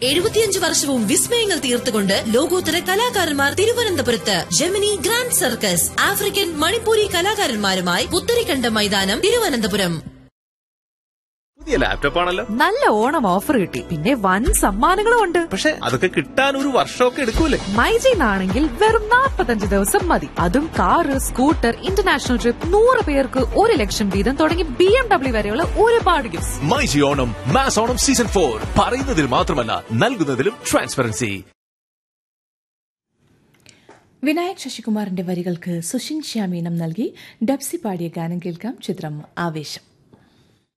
എഴുപത്തിയഞ്ച് വർഷവും വിസ്മയങ്ങൾ തീർത്തുകൊണ്ട് ലോകോത്തര കലാകാരന്മാർ തിരുവനന്തപുരത്ത് Gemini grand circus African Manipuri കലാകാരന്മാരുമായി പുത്തരിക്കണ്ട മൈതാനം തിരുവനന്തപുരം പുതിയ ലാപ്ടോപ്പ് ആണല്ലോ നല്ല ഓണം ഓഫർ കിട്ടി പിന്നെ വൻ സമ്മാനങ്ങളും ഉണ്ട് പക്ഷെ അതൊക്കെ കിട്ടാൻ ഒരു വർഷമൊക്കെ എടുക്കൂലേ മൈജിന്നാണെങ്കിൽ വെറും 45 ദിവസം മതി അതും കാറ് സ്കൂട്ടർ ഇന്റർനാഷണൽ ട്രിപ്പ് നൂറ് പേർക്ക് ഒരു ലക്ഷം വീതം തുടങ്ങി ബി എം ഡബ്ല്യു വരെയുള്ള ഒരുപാട് gift myG Onam mass Onam season four പറയുന്നതിൽ മാത്രമല്ല നൽകുന്നതിലും ട്രാൻസ്പെറൻസി വിനായക് ശശികുമാറിന്റെ വരികൾക്ക് സുഷിൻ ശ്യാമീനം നൽകി ഡബ്സി പാടിയ ഗാനം കേൾക്കാം ചിത്രം ആവേശം